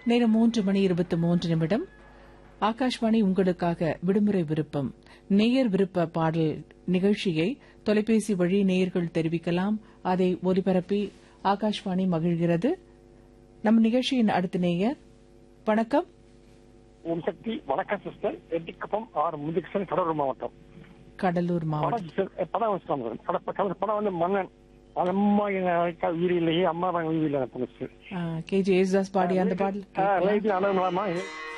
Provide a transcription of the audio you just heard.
நேரம் மூன்று மணி இருபத்தி மூன்று நிமிடம் ஆகாஷ்வாணி உங்களுக்காக விடுமுறை விருப்பம் நேயர் விருப்ப பாடல் நிகழ்ச்சியை தொலைபேசி வழி நேயர்கள் தெரிவிக்கலாம் அதை ஒலிபரப்பி ஆகாஷ்வாணி மகிழ்கிறது நம் நிகழ்ச்சியின் அடுத்த நேயர் வணக்கம் ஓம் சக்தி வணக்கம் சிஸ்டர் எட்டிக்குப்பம் ஆர் முதுகிருஷ்ணன் கடலூர் மாவட்டம் கடலூர் மாவட்டம் படம் சிஸ்டர், அஹ் படம் வச்சுட்டாங்க மேடம். படம் படம் படம் வந்து மன்னன் அது அம்மா எங்க உயிர் இல்லையே அம்மா நாங்க உயிர் இல்லை பொண்ணு கே ஜே யேசுதாஸ் பாடி அந்த பாடல் லைட்ல அளவு